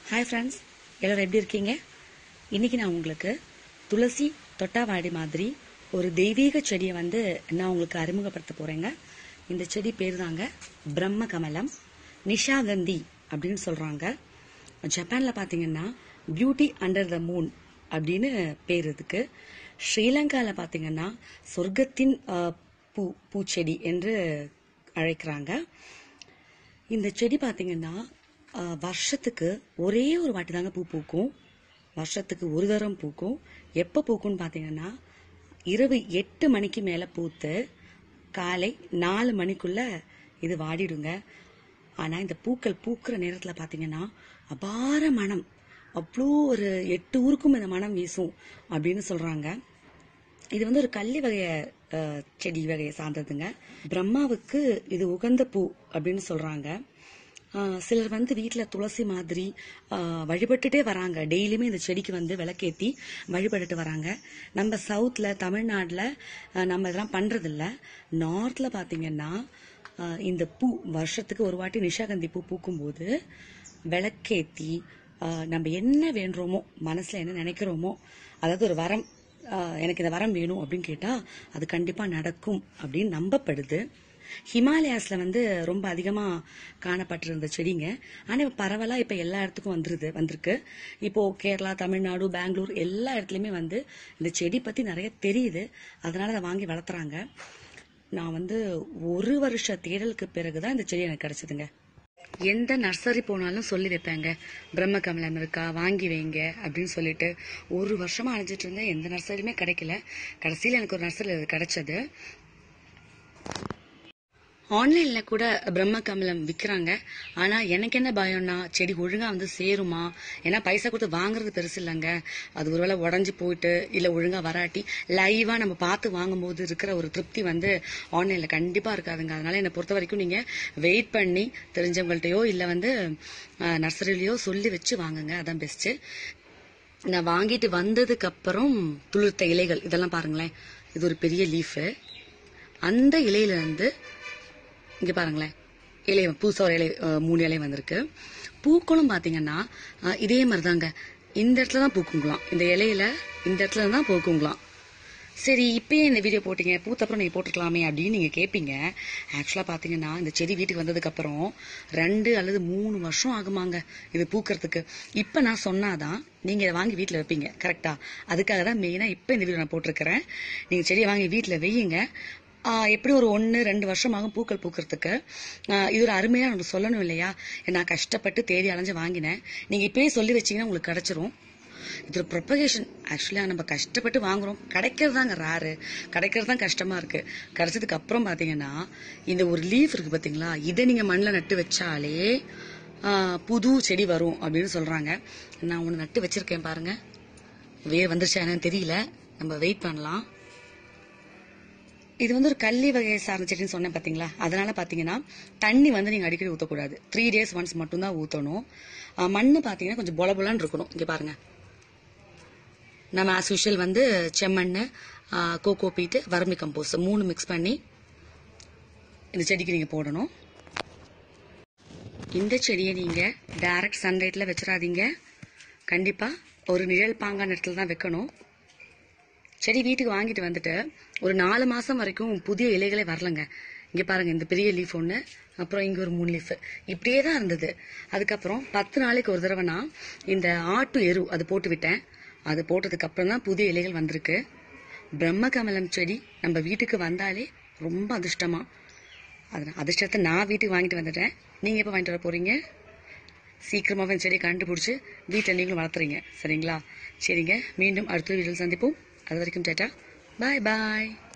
hi friends எல்லாரும் எப்படி இருக்கீங்க இன்னைக்கு நான் உங்களுக்கு துளசி தொட்டாவாடி மாதிரி ஒரு தெய்வீக செடியை வந்து நான் உங்களுக்கு அறிமுகப்படுத்த போறேங்க இந்த செடி பேர் தாங்க பிரம்ம கமலம் நிஷாகந்தி அப்படின்னு சொல்றாங்க ஜப்பான்ல பாத்தீங்கன்னா பியூட்டி அண்டர் த மூன் அப்படின்னு பேர் இதுக்கு ஸ்ரீலங்கால பாத்தீங்கன்னா சொர்க்கத்தின் அஹ், பூ பூச்செடி என்று அழைக்கிறாங்க இந்த செடி பாத்தீங்கன்னா ஆஹ், வருஷத்துக்கு ஒரே ஒரு வாட்டி தாங்க பூ பூக்கும் வருஷத்துக்கு ஒரு தரம் பூக்கும் எப்போ பூக்கும்னு பாத்தீங்கன்னா இரவு எட்டு மணிக்கு மேல பூத்து காலை நாலு மணிக்குள்ள இது வாடிடுங்க ஆனா இந்த பூக்கள் பூக்கிற நேரத்துல பாத்தீங்கன்னா அபார மனம் அவ்வளோ ஒரு எட்டு ஊருக்கும் இந்த மனம் வீசும் அப்படின்னு சொல்றாங்க இது வந்து ஒரு கள்ளி வகைய அஹ், செடி வகையை சார்ந்ததுங்க பிரம்மாவுக்கு இது உகந்த பூ அப்படின்னு சொல்றாங்க அஹ், சிலர் வந்து வீட்ல துளசி மாதிரி அஹ், வழிபட்டுட்டே வராங்க டெய்லியுமே இந்த செடிக்கு வந்து விளக்கேத்தி வழிபட்டுட்டு வராங்க நம்ம சவுத்ல தமிழ்நாட்டுல அஹ், நம்ம இதெல்லாம் பண்றது இல்ல நார்த்ல பாத்தீங்கன்னா அஹ், இந்த பூ வருஷத்துக்கு ஒரு வாட்டி நிஷாகந்தி பூ பூக்கும்போது விளக்கேத்தி அஹ், நம்ம என்ன வேண்டுறோமோ மனசுல என்ன நினைக்கிறோமோ அதாவது ஒரு வரம் ஆஹ் எனக்கு இந்த வரம் வேணும் அப்படின்னு கேட்டா அது கண்டிப்பா நடக்கும் அப்படின்னு நம்பப்படுது ஹிமாலயாஸ்ல வந்து ரொம்ப அதிகமா காணப்பட்டிருந்த செடிங்க ஆனா இப்ப பரவலா இப்ப எல்லா இடத்துக்கும் வந்துருது வந்திருக்கு இப்போ கேரளா தமிழ்நாடு பெங்களூர் எல்லா இடத்துலயுமே வந்து இந்த செடி பத்தி நிறைய தெரியுது அதனால அதை வாங்கி வளர்த்துறாங்க நான் வந்து ஒரு வருஷ தேடலுக்கு பிறகுதான் இந்த செடி எனக்கு கிடைச்சதுங்க எந்த நர்சரி போனாலும் சொல்லி வைப்பாங்க பிரம்ம கமலம் இருக்கா வாங்கி வைங்க அப்படின்னு சொல்லிட்டு ஒரு வருஷமா அழைஞ்சிட்டு இருந்தேன் எந்த நர்சரியுமே கிடைக்கல கடைசியில எனக்கு ஒரு நர்சரி அது கிடைச்சது ஆன்லைன்ல கூட பிரம்ம கமலம் விக்கிறாங்க ஆனா எனக்கு என்ன பயம்னா செடி ஒழுங்கா வந்து சேருமா ஏன்னா பைசா கொடுத்து வாங்குறது பெருசு இல்லைங்க அது ஒருவேளை உடஞ்சி போயிட்டு இல்ல ஒழுங்கா வராட்டி லைவா நம்ம பார்த்து வாங்கும்போது இருக்கிற ஒரு திருப்தி வந்து ஆன்லைன்ல கண்டிப்பா இருக்காதுங்க அதனால என்னை பொறுத்த வரைக்கும் நீங்க வெயிட் பண்ணி தெரிஞ்சவங்கள்ட்டயோ இல்ல வந்து நர்சரிலயோ சொல்லி வச்சு வாங்குங்க அதான் பெஸ்ட் நான் வாங்கிட்டு வந்ததுக்கு அப்புறம் துளிர்த்த இலைகள் இதெல்லாம் பாருங்களேன் இது ஒரு பெரிய லீஃபு அந்த இலையில இருந்து இங்க பாருங்களேன் இலை புதுசா ஒரு இலை அஹ், மூணு இலை வந்திருக்கு பூக்களும் பாத்தீங்கன்னா அஹ், இதே மாதிரிதாங்க இந்த இடத்துல தான் பூக்குங்களாம் இந்த இலையில இந்த இடத்துல தான் பூக்குங்களாம் சரி இப்பயே இந்த வீடியோ போட்டீங்க பூத்தப்புறம் நீங்க போட்டுக்கலாமே அப்படின்னு நீங்க கேட்பீங்க ஆக்சுவலா பாத்தீங்கன்னா இந்த செடி வீட்டுக்கு வந்ததுக்கு அப்புறம் ரெண்டு அல்லது மூணு வருஷம் ஆகுமாங்க இது பூக்கறதுக்கு இப்ப நான் சொன்னாதான் நீங்க இதை வாங்கி வீட்ல வைப்பீங்க கரெக்டா அதுக்காக தான் மெயினா இப்ப இந்த வீடியோ நான் போட்டிருக்கிறேன் நீங்க செடியை வாங்கி வீட்ல வையுங்க ஆஹ் எப்படி ஒரு ஒன்று ரெண்டு வருஷம் ஆகும் பூக்கள் பூக்கிறதுக்கு ஆஹ் இது ஒரு அருமையா எனக்கு சொல்லணும் இல்லையா நான் கஷ்டப்பட்டு தேடி அலைஞ்சு வாங்கினேன் நீங்க இப்பயே சொல்லி வச்சீங்கன்னா உங்களுக்கு கிடைச்சிரும் இது ஒரு ப்ரொபகேஷன் ஆக்சுவலா நம்ம கஷ்டப்பட்டு வாங்குறோம் கிடைக்கிறது தாங்க ரேரு கிடைக்கிறது தான் கஷ்டமா இருக்கு கிடைச்சதுக்கு அப்புறம் பாத்தீங்கன்னா இந்த ஒரு லீஃப் இருக்கு பாத்தீங்களா இதை நீங்க மண்ணில் நட்டு வச்சாலே ஆஹ் புது செடி வரும் அப்படின்னு சொல்றாங்க நான் ஒன்று நட்டு வச்சிருக்கேன் பாருங்க வேர் வந்துருச்சா என்னன்னு தெரியல நம்ம வெயிட் பண்ணலாம் இது வந்து ஒரு கள்ளி வகையை சார்ந்த செடின்னு சொன்னேன் பாத்தீங்களா அதனால பாத்தீங்கன்னா தண்ணி வந்து நீங்க அடிக்கடி ஊத்தக்கூடாது த்ரீ டேஸ் ஒன்ஸ் மட்டும் தான் ஊத்தணும் ஆஹ் மண்ணு பாத்தீங்கன்னா கொஞ்சம் பொல பொலன்னு இருக்கணும் இங்க பாருங்க நம்ம ஆஸ் யூஷுவல் வந்து செம்மண் கோகோ பீட்டு வர்மி கம்போஸ்ட் மூணு மிக்ஸ் பண்ணி இந்த செடிக்கு நீங்க போடணும் இந்த செடியை நீங்க டைரக்ட் சன்லைட்ல வச்சிடாதீங்க கண்டிப்பா ஒரு நிழல் பாங்கான இடத்துல தான் வைக்கணும் செடி வீட்டுக்கு வாங்கிட்டு வந்துட்டு ஒரு நாலு மாசம் வரைக்கும் புதிய இலைகளே வரலங்க இங்க பாருங்க இந்த பெரிய லீஃப் ஒண்ணு அப்புறம் இங்க ஒரு மூணு லீஃப் இப்படியே தான் இருந்தது அதுக்கப்புறம் பத்து நாளைக்கு ஒரு தடவை நான் இந்த ஆட்டு எரு அது போட்டு விட்டேன் அது போட்டதுக்கு அப்புறம் தான் புதிய இலைகள் வந்திருக்கு பிரம்ம கமலம் செடி நம்ம வீட்டுக்கு வந்தாலே ரொம்ப அதிர்ஷ்டமா அது அதிர்ஷ்டத்தை நான் வீட்டுக்கு வாங்கிட்டு வந்துட்டேன் நீங்க எப்ப வாங்கிட்டு வர போறீங்க சீக்கிரமாவே இந்த செடியை கண்டுபிடிச்சு வீட்டில் நீங்களும் வளர்த்துறீங்க சரிங்களா சரிங்க மீண்டும் அடுத்த வீடியோவில் சந்திப்போம் அது வரைக்கும் டேட்டா பாய் பாய்